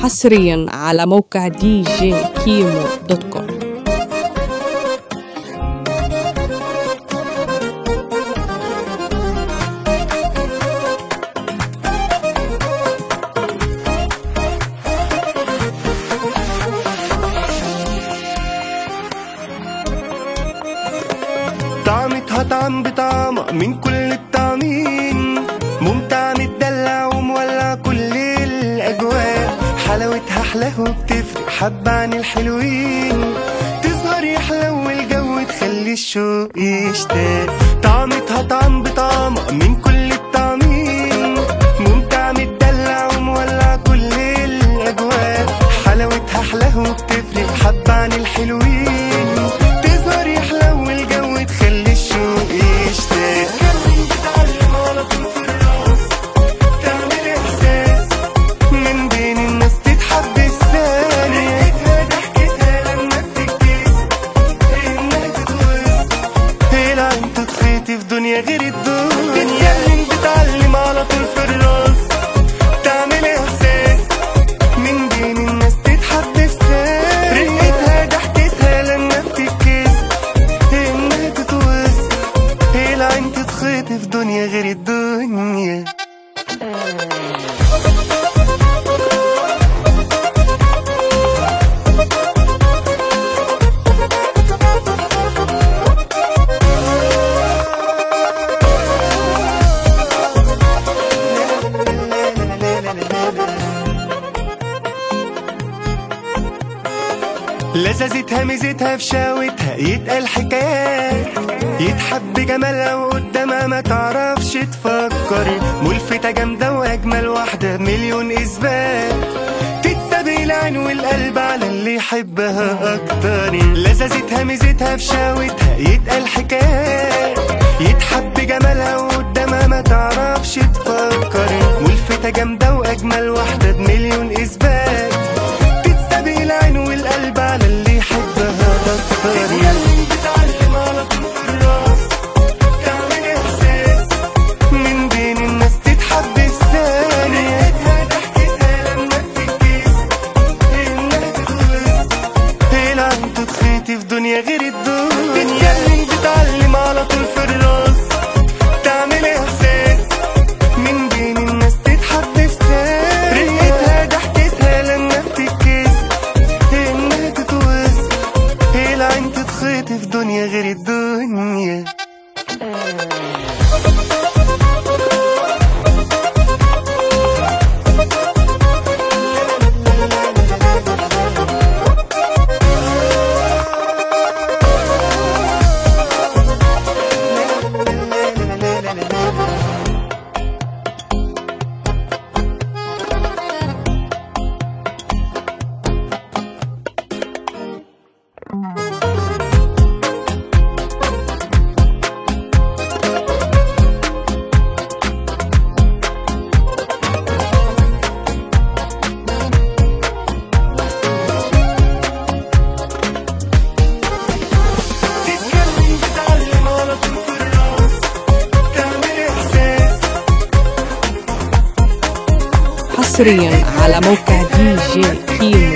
حصريا على موقع دي جي كيمو دوت كوم طعمتها طعم بطعمة من كل الطعمين ممتع متدلع ومولع كل الأجواء حلاوتها حلاه وبتفرق حبة عن الحلوين تظهر يحلو الجو تخلي الشوق يشتاق طعمتها طعم بطعمة من كل الطعمين ممتع متدلع ومولع كل الأجواء حلاوتها حلاه وبتفرق حبة عن الحلوين تظهر يحلو الجو تخلي الشوق يشتاق تتكلم بتعلم على طول في الراس تعمل احساس من بين الناس تتحب الثانية ضحكتها ضحكتها لما بتتكسر انها تتوسط العين تتخيط في دنيا غير الدنيا تتكلم بتعلم على طول في الراس تعمل احساس من بين الناس تتحب الثانية رقتها ضحكتها لما بتتكسر انها تتوسط العين تتخيط في دنيا غير الدنيا لذاذتها ميزتها في شاوتها يتقال حكايات يتحب جمالها وقدامها ما تعرفش تفكر ملفتة جامدة وأجمل واحدة مليون إثبات تتساب العين والقلب على اللي يحبها أكتر لذاذتها ميزتها في شاوتها يتقال حكايات يتحب جمالها وقدامها ما تعرفش تفكر ملفتة جامدة وأجمل واحدة بمليون إثبات تتساب العين والقلب على اللي يحبها أكتر تتكلم بتعلم على طول في الراس تعمل إحساس من بين الناس تتحب الثانية ضحكتها لما بتتكسر إنها تتوسط العين تتخيط في دنيا غير الدنيا تتكلم بتعلم على طول في الراس تعمل إحساس من بين الناس تتحب الثانية رقتها ضحكتها لما بتتكسر إنها تتوسط العين تتخيط في دنيا غير الدنيا تتكلم بتعلم على طول في الراس تعمل إحساس حصريا على موقع دي جي كيمو